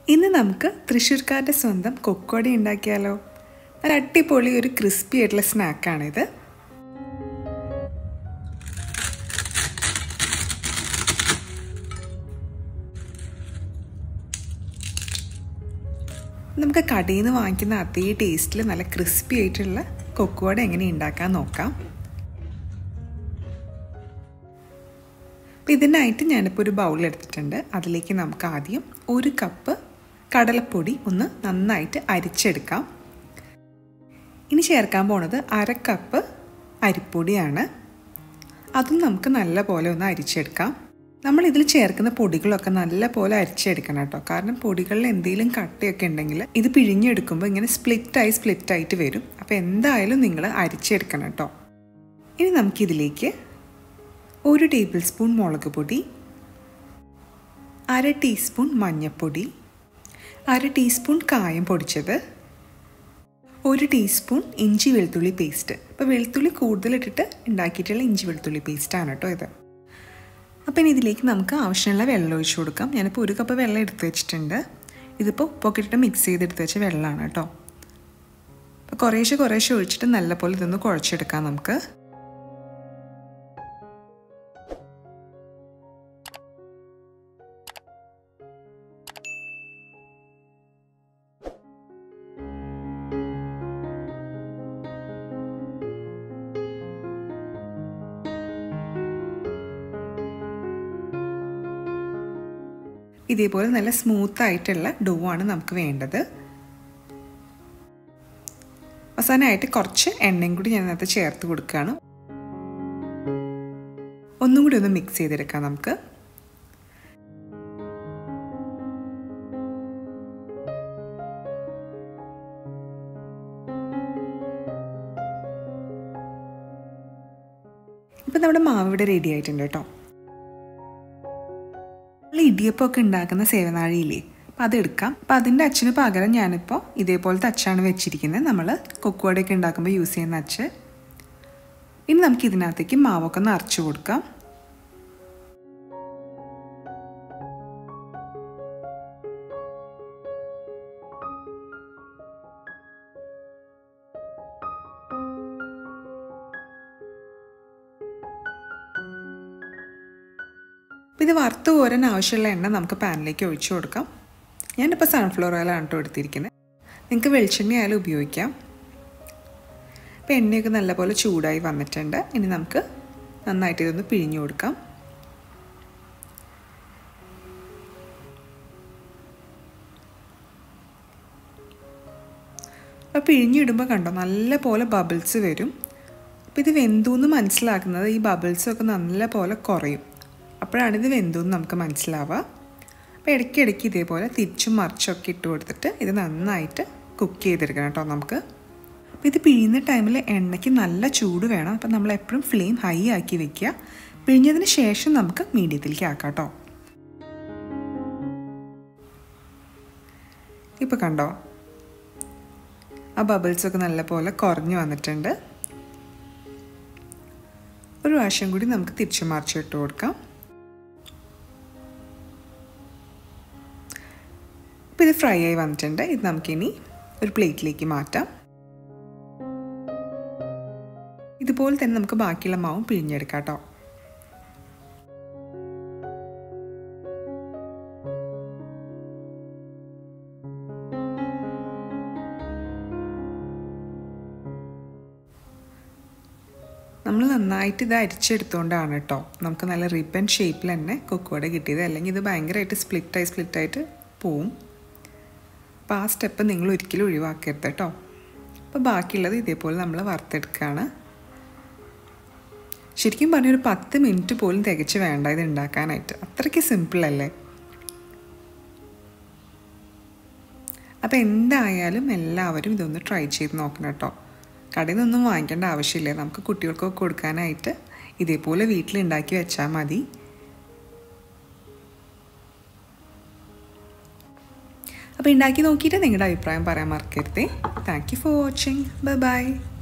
ഇന്ന് നമുക്ക് തൃശ്ശൂർക്കാരുടെ സ്വന്തം കൊക്കോടി ഉണ്ടാക്കിയാലോ നല്ല അടിപൊളി ഒരു ക്രിസ്പി ആയിട്ടുള്ള സ്നാക്കാണിത് നമുക്ക് കടയിൽ നിന്ന് വാങ്ങിക്കുന്ന അതേ ടേസ്റ്റിൽ നല്ല ക്രിസ്പി ആയിട്ടുള്ള കൊക്കോട എങ്ങനെ ഉണ്ടാക്കാൻ നോക്കാം അപ്പോൾ ഇതിനായിട്ട് ഞാനിപ്പോൾ ഒരു ബൗൾ എടുത്തിട്ടുണ്ട് അതിലേക്ക് നമുക്ക് ആദ്യം ഒരു കപ്പ് കടലപ്പൊടി ഒന്ന് നന്നായിട്ട് അരിച്ചെടുക്കാം ഇനി ചേർക്കാൻ പോണത് അര കപ്പ് അരിപ്പൊടിയാണ് അതും നമുക്ക് നല്ല പോലെ ഒന്ന് അരിച്ചെടുക്കാം നമ്മൾ ഇതിൽ ചേർക്കുന്ന പൊടികളൊക്കെ നല്ല പോലെ അരിച്ചെടുക്കണം കേട്ടോ കാരണം പൊടികളിൽ എന്തെങ്കിലും കട്ടയൊക്കെ ഉണ്ടെങ്കിൽ ഇത് പിഴിഞ്ഞെടുക്കുമ്പോൾ ഇങ്ങനെ സ്പ്ലിറ്റായി സ്പ്ലിറ്റായിട്ട് വരും അപ്പോൾ എന്തായാലും നിങ്ങൾ അരിച്ചെടുക്കണം കേട്ടോ ഇനി നമുക്കിതിലേക്ക് ഒരു ടേബിൾ സ്പൂൺ മുളക് പൊടി അര ടീസ്പൂൺ മഞ്ഞൾപ്പൊടി അര ടീസ്പൂൺ കായം പൊടിച്ചത് ഒരു ടീസ്പൂൺ ഇഞ്ചി വെളുത്തുള്ളി പേസ്റ്റ് അപ്പോൾ വെളുത്തുള്ളി കൂടുതലിട്ടിട്ട് ഉണ്ടാക്കിയിട്ടുള്ള ഇഞ്ചി വെളുത്തുള്ളി പേസ്റ്റാണ് കേട്ടോ ഇത് അപ്പോൾ ഇനി ഇതിലേക്ക് നമുക്ക് ആവശ്യമുള്ള വെള്ളം ഒഴിച്ചു കൊടുക്കാം ഞാനിപ്പോൾ ഒരു കപ്പ് വെള്ളം എടുത്ത് വെച്ചിട്ടുണ്ട് ഇതിപ്പോൾ ഉപ്പൊക്കെ ഇട്ടിട്ട് മിക്സ് ചെയ്തെടുത്ത് വെച്ച വെള്ളമാണ് കേട്ടോ അപ്പോൾ കുറേശ്ശെ കുറേശ്ശെ ഒഴിച്ചിട്ട് നല്ലപോലെ ഇതൊന്ന് കുഴച്ചെടുക്കാം നമുക്ക് ഇതേപോലെ നല്ല സ്മൂത്ത് ആയിട്ടുള്ള ഡോ ആണ് നമുക്ക് വേണ്ടത് അവസാനമായിട്ട് കുറച്ച് എണ്ണയും കൂടി ഞാൻ അതിനകത്ത് ചേർത്ത് കൊടുക്കുകയാണ് ഒന്നും കൂടി ഒന്ന് മിക്സ് ചെയ്തെടുക്കാം നമുക്ക് ഇപ്പം നമ്മുടെ മാവ് ഇവിടെ റെഡി ആയിട്ടുണ്ട് കേട്ടോ നമ്മൾ ഇടിയപ്പമൊക്കെ ഉണ്ടാക്കുന്ന സേവനാഴിയില്ലേ അപ്പം അതെടുക്കാം അപ്പം അതിൻ്റെ അച്ചിന് പകരം ഞാനിപ്പോൾ ഇതേപോലത്തെ അച്ചാണ് വെച്ചിരിക്കുന്നത് നമ്മൾ കൊക്കുവടയൊക്കെ ഉണ്ടാക്കുമ്പോൾ യൂസ് ചെയ്യുന്ന അച്ച് ഇനി നമുക്ക് ഇതിനകത്തേക്ക് മാവൊക്കെ നിറച്ച് കൊടുക്കാം അപ്പോൾ ഇത് വറുത്ത് കോരാൻ ആവശ്യമുള്ള എണ്ണ നമുക്ക് പാനിലേക്ക് ഒഴിച്ചു കൊടുക്കാം ഞാനിപ്പോൾ സൺഫ്ലവർ ഓയിലാണ് കേട്ടോ എടുത്തിരിക്കുന്നത് നിങ്ങൾക്ക് വെളിച്ചെണ്ണ ആയാലും ഉപയോഗിക്കാം അപ്പോൾ എണ്ണയൊക്കെ നല്ലപോലെ ചൂടായി വന്നിട്ടുണ്ട് ഇനി നമുക്ക് നന്നായിട്ട് ഇതൊന്ന് പിഴിഞ്ഞു കൊടുക്കാം അപ്പോൾ പിഴിഞ്ഞിടുമ്പോൾ കണ്ടോ നല്ല പോലെ ബബിൾസ് വരും അപ്പോൾ ഇത് വെന്തുന്ന് മനസ്സിലാക്കുന്നത് ഈ ബബിൾസൊക്കെ നല്ല പോലെ കുറയും അപ്പോഴാണ് ഇത് വെന്തെന്ന് നമുക്ക് മനസ്സിലാവുക അപ്പോൾ ഇടയ്ക്കിടയ്ക്ക് ഇതേപോലെ തിരിച്ചും മറിച്ചൊക്കെ ഇട്ട് കൊടുത്തിട്ട് ഇത് നന്നായിട്ട് കുക്ക് ചെയ്തെടുക്കണം കേട്ടോ നമുക്ക് അപ്പോൾ ഇത് പിഴിയുന്ന ടൈമിൽ എണ്ണയ്ക്ക് നല്ല ചൂട് വേണം അപ്പോൾ നമ്മൾ എപ്പോഴും ഫ്ലെയിം ഹൈ ആക്കി വെക്കുക പിഴിഞ്ഞതിന് ശേഷം നമുക്ക് മീഡിയത്തിലേക്ക് ആക്കാം കേട്ടോ ഇപ്പോൾ കണ്ടോ ആ ബബിൾസൊക്കെ നല്ലപോലെ കുറഞ്ഞു വന്നിട്ടുണ്ട് ഒരു പ്രാവശ്യം കൂടി നമുക്ക് തിരിച്ചു മറിച്ചിട്ട് കൊടുക്കാം അപ്പോൾ ഇത് ഫ്രൈ ആയി വന്നിട്ടുണ്ട് ഇത് നമുക്കിനി ഒരു പ്ലേറ്റിലേക്ക് മാറ്റാം ഇതുപോലെ തന്നെ നമുക്ക് ബാക്കിയുള്ള മാവും പിഴിഞ്ഞെടുക്കാം കേട്ടോ നമ്മൾ നന്നായിട്ട് ഇത് അരിച്ചെടുത്തുകൊണ്ടാണ് കേട്ടോ നമുക്ക് നല്ല റിബൺ ഷേപ്പിൽ തന്നെ കൊക്കോട കിട്ടിയത് അല്ലെങ്കിൽ ഇത് ഭയങ്കരമായിട്ട് സ്പ്ലിറ്റായി സ്പ്ലിറ്റായിട്ട് പോവും അപ്പോൾ ആ സ്റ്റെപ്പ് നിങ്ങൾ ഒരിക്കലും ഒഴിവാക്കരുത് കേട്ടോ അപ്പോൾ ബാക്കിയുള്ളത് ഇതേപോലെ നമ്മൾ വറുത്തെടുക്കുകയാണ് ശരിക്കും പറഞ്ഞാൽ ഒരു പത്ത് മിനിറ്റ് പോലും തികച്ച് വേണ്ട ഇത് ഉണ്ടാക്കാനായിട്ട് അത്രയ്ക്ക് സിമ്പിളല്ലേ അപ്പോൾ എന്തായാലും എല്ലാവരും ഇതൊന്ന് ട്രൈ ചെയ്ത് നോക്കണം കേട്ടോ കടയിൽ നിന്നൊന്നും വാങ്ങിക്കേണ്ട ആവശ്യമില്ല നമുക്ക് കുട്ടികൾക്കൊക്കെ കൊടുക്കാനായിട്ട് ഇതേപോലെ വീട്ടിലുണ്ടാക്കി വെച്ചാൽ മതി അപ്പോൾ ഉണ്ടാക്കി നോക്കിയിട്ട് നിങ്ങളുടെ അഭിപ്രായം പറയാൻ മറക്കരുതേ thank you for watching bye by